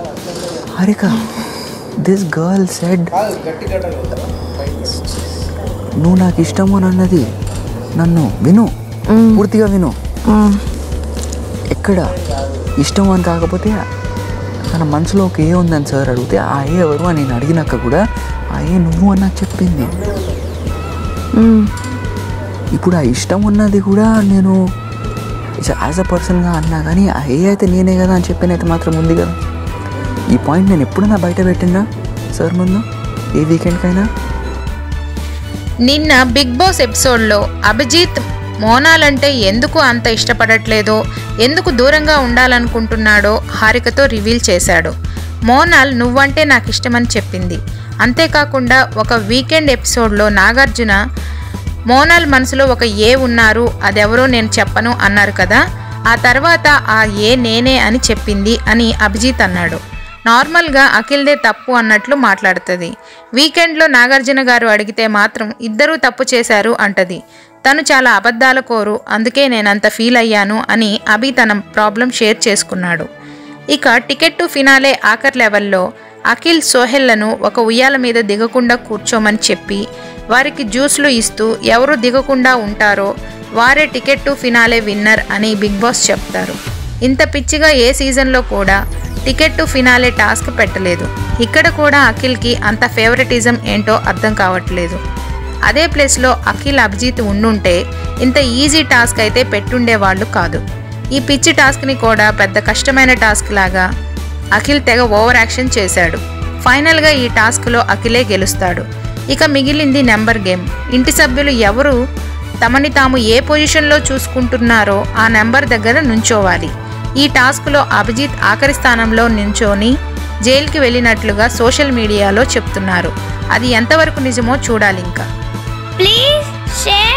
Harika this girl said నువ్వు నాకు ఇష్టము అని అన్నది నన్ను విను పూర్తిగా విను ఎక్కడ ఇష్టం అని కాకపోతే తన మనసులో ఒక ఏ ఉందని సార్ అడిగితే ఆ ఏ ఎవరు అని నేను అడిగినాక కూడా ఆ ఏ నువ్వు అని నాకు చెప్పింది ఇప్పుడు ఆ ఇష్టం ఉన్నది కూడా నేను యాజ్ అ పర్సన్గా అన్నా కానీ ఆ ఏ అయితే నేనే కదా అని చెప్పినైతే మాత్రం ఉంది కదా ఈ పాయింట్ నేను ఎప్పుడైనా బయట పెట్టినా సార్ ముందు ఏ వీకెండ్కైనా నిన్న బిగ్ బాస్ ఎపిసోడ్లో అభిజిత్ మోనాలంటే ఎందుకు అంత ఇష్టపడట్లేదో ఎందుకు దూరంగా ఉండాలనుకుంటున్నాడో హారికతో రివీల్ చేశాడు మోనాల్ నువ్వంటే నాకు ఇష్టమని చెప్పింది అంతేకాకుండా ఒక వీకెండ్ ఎపిసోడ్లో నాగార్జున మోనాల్ మనసులో ఒక ఏ ఉన్నారు అదెవరో నేను చెప్పను అన్నారు కదా ఆ తర్వాత ఆ ఏ నేనే అని చెప్పింది అని అభిజిత్ అన్నాడు నార్మల్గా అఖిల్దే తప్పు అన్నట్లు మాట్లాడుతుంది వీకెండ్లో నాగార్జున గారు అడిగితే మాత్రం ఇద్దరూ తప్పు చేశారు అంటది తను చాలా అబద్ధాల కోరు అందుకే నేనంత ఫీల్ అయ్యాను అని అభి తన ప్రాబ్లం షేర్ చేసుకున్నాడు ఇక టికెట్ టు ఫినాలే ఆఖర్ లెవెల్లో అఖిల్ సోహెల్లను ఒక ఉయ్యాల మీద దిగకుండా కూర్చోమని చెప్పి వారికి జ్యూస్లు ఇస్తూ ఎవరు దిగకుండా ఉంటారో వారే టికెట్ టు ఫినాలే విన్నర్ అని బిగ్ బాస్ చెప్తారు ఇంత పిచ్చిగా ఏ సీజన్లో కూడా టికెట్ టు ఫినాలే టాస్క్ పెట్టలేదు ఇక్కడ కూడా అఖిల్కి అంత ఫేవరెటిజం ఏంటో అర్థం కావట్లేదు అదే ప్లేస్లో అఖిల్ అభిజిత్ ఉండుంటే ఇంత ఈజీ టాస్క్ అయితే పెట్టుండేవాళ్ళు కాదు ఈ పిచ్చి టాస్క్ని కూడా పెద్ద కష్టమైన టాస్క్ లాగా అఖిల్ తెగ ఓవర్ యాక్షన్ చేశాడు ఫైనల్గా ఈ టాస్క్లో అఖిలే గెలుస్తాడు ఇక మిగిలింది నెంబర్ గేమ్ ఇంటి సభ్యులు ఎవరు తమని తాము ఏ పొజిషన్లో చూసుకుంటున్నారో ఆ నెంబర్ దగ్గర నుంచోవాలి ఈ టాస్క్లో అభిజిత్ ఆఖరి స్థానంలో నించోని జైలుకి వెళ్ళినట్లుగా సోషల్ మీడియాలో చెప్తున్నారు అది ఎంతవరకు నిజమో చూడాలి ఇంకా Please share